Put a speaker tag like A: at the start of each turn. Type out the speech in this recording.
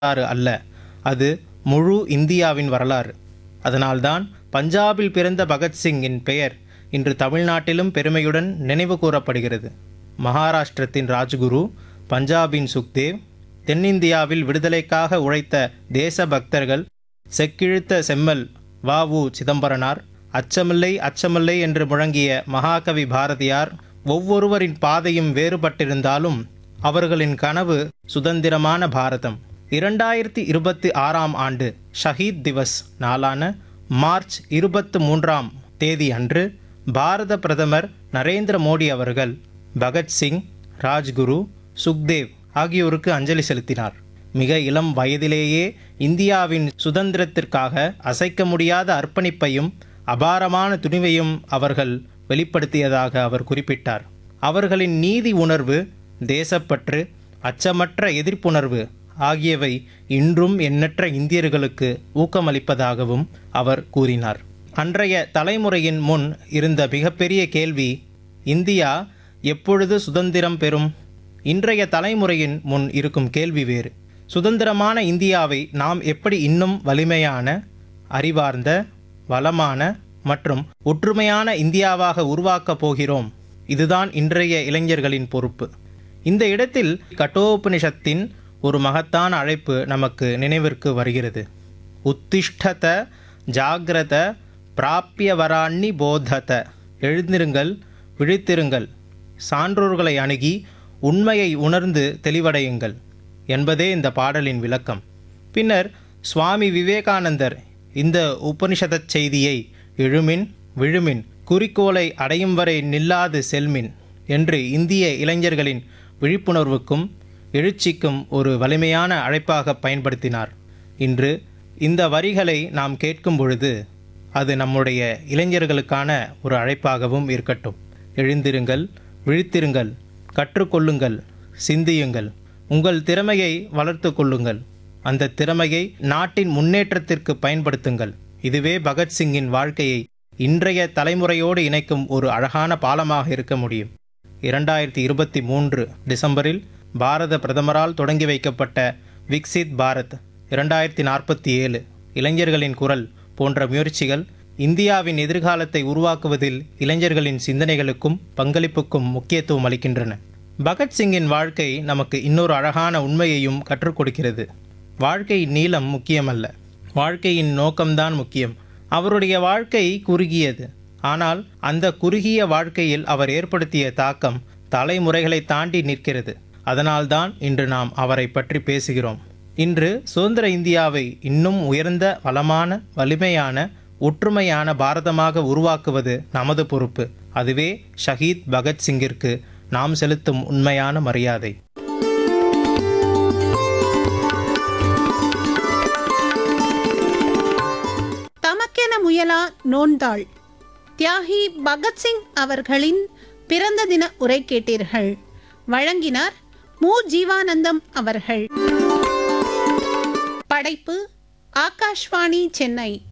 A: வரலாறு அல்ல அது முழு இந்தியாவின் வரலாறு அதனால்தான் பஞ்சாபில் பிறந்த பகத்சிங்கின் பெயர் இன்று தமிழ்நாட்டிலும் பெருமையுடன் நினைவு கூறப்படுகிறது மகாராஷ்டிரத்தின் ராஜ்குரு பஞ்சாபின் சுக்தேவ் தென்னிந்தியாவில் விடுதலைக்காக உழைத்த தேச பக்தர்கள் செக்கிழுத்த செம்மல் வாவு சிதம்பரனார் அச்சமில்லை அச்சமில்லை என்று முழங்கிய மகாகவி பாரதியார் ஒவ்வொருவரின் பாதையும் வேறுபட்டிருந்தாலும் அவர்களின் கனவு சுதந்திரமான பாரதம் இரண்டாயிரத்தி இருபத்தி ஆறாம் ஆண்டு ஷஹீத் திவஸ் நாளான மார்ச் இருபத்து மூன்றாம் தேதி அன்று பாரத பிரதமர் நரேந்திர மோடி அவர்கள் பகத்சிங் ராஜ்குரு சுக்தேவ் ஆகியோருக்கு அஞ்சலி செலுத்தினார் மிக இளம் வயதிலேயே இந்தியாவின் சுதந்திரத்திற்காக அசைக்க முடியாத அர்ப்பணிப்பையும் அபாரமான துணிவையும் அவர்கள் வெளிப்படுத்தியதாக அவர் குறிப்பிட்டார் அவர்களின் நீதி உணர்வு தேசப்பற்று அச்சமற்ற எதிர்ப்புணர்வு ஆகியவை இன்றும் எண்ணற்ற இந்தியர்களுக்கு ஊக்கமளிப்பதாகவும் அவர் கூறினார் அன்றைய தலைமுறையின் முன் இருந்த மிகப்பெரிய கேள்வி இந்தியா எப்பொழுது சுதந்திரம் பெறும் இன்றைய தலைமுறையின் முன் இருக்கும் கேள்வி வேறு சுதந்திரமான இந்தியாவை நாம் எப்படி இன்னும் வலிமையான அறிவார்ந்த வளமான மற்றும் ஒற்றுமையான இந்தியாவாக உருவாக்கப் போகிறோம் இதுதான் இன்றைய இளைஞர்களின் பொறுப்பு இந்த இடத்தில் கட்டோபனிஷத்தின் ஒரு மகத்தான அழைப்பு நமக்கு நினைவிற்கு வருகிறது உத்திஷ்டத ஜாகிரத பிராப்பியவராண்ணி போதத எழுந்திருங்கள் விழித்திருங்கள் சான்றோர்களை அணுகி உண்மையை உணர்ந்து தெளிவடையுங்கள் என்பதே இந்த பாடலின் விளக்கம் பின்னர் சுவாமி விவேகானந்தர் இந்த உபனிஷதச் செய்தியை எழுமின் விழுமின் குறிக்கோளை அடையும் வரை நில்லாது செல்மின் என்று இந்திய இளைஞர்களின் விழிப்புணர்வுக்கும் எழுச்சிக்கும் ஒரு வலிமையான அழைப்பாக பயன்படுத்தினார் இன்று இந்த வரிகளை நாம் கேட்கும் பொழுது அது நம்முடைய இளைஞர்களுக்கான ஒரு அழைப்பாகவும் இருக்கட்டும் எழுந்திருங்கள் விழித்திருங்கள் கற்றுக்கொள்ளுங்கள் சிந்தியுங்கள் உங்கள் திறமையை வளர்த்து கொள்ளுங்கள் அந்த திறமையை நாட்டின் முன்னேற்றத்திற்கு பயன்படுத்துங்கள் இதுவே பகத்சிங்கின் வாழ்க்கையை இன்றைய தலைமுறையோடு இணைக்கும் ஒரு அழகான பாலமாக இருக்க முடியும் இரண்டாயிரத்தி இருபத்தி மூன்று டிசம்பரில் பாரத பிரதமரால் தொடங்கி வைக்கப்பட்ட விக்சித் பாரத் இரண்டாயிரத்தி நாற்பத்தி ஏழு இளைஞர்களின் குரல் போன்ற முயற்சிகள் இந்தியாவின் எதிர்காலத்தை உருவாக்குவதில் இளைஞர்களின் சிந்தனைகளுக்கும் பங்களிப்புக்கும் முக்கியத்துவம் அளிக்கின்றன பகத்சிங்கின் வாழ்க்கை நமக்கு இன்னொரு அழகான உண்மையையும் கற்றுக் கொடுக்கிறது வாழ்க்கையின் நீளம் முக்கியமல்ல வாழ்க்கையின் நோக்கம்தான் முக்கியம் அவருடைய வாழ்க்கை குறுகியது ஆனால் அந்த குறுகிய வாழ்க்கையில் அவர் ஏற்படுத்திய தாக்கம் தலைமுறைகளை தாண்டி நிற்கிறது அதனால்தான் இன்று நாம் அவரை பற்றி பேசுகிறோம் இன்று சுதந்திர இந்தியாவை இன்னும் உயர்ந்த வளமான வலிமையான ஒற்றுமையான பாரதமாக உருவாக்குவது நமது பொறுப்பு அதுவே ஷஹீத் பகத்சிங்கிற்கு நாம் செலுத்தும் உண்மையான மரியாதை
B: தமக்கென முயலா நோன்தாள் தியாகி பகத்சிங் அவர்களின் பிறந்த தின உரை கேட்டீர்கள் வழங்கினார் மு ஜீவானந்தம் அவர்கள் படைப்பு ஆகாஷ்வாணி சென்னை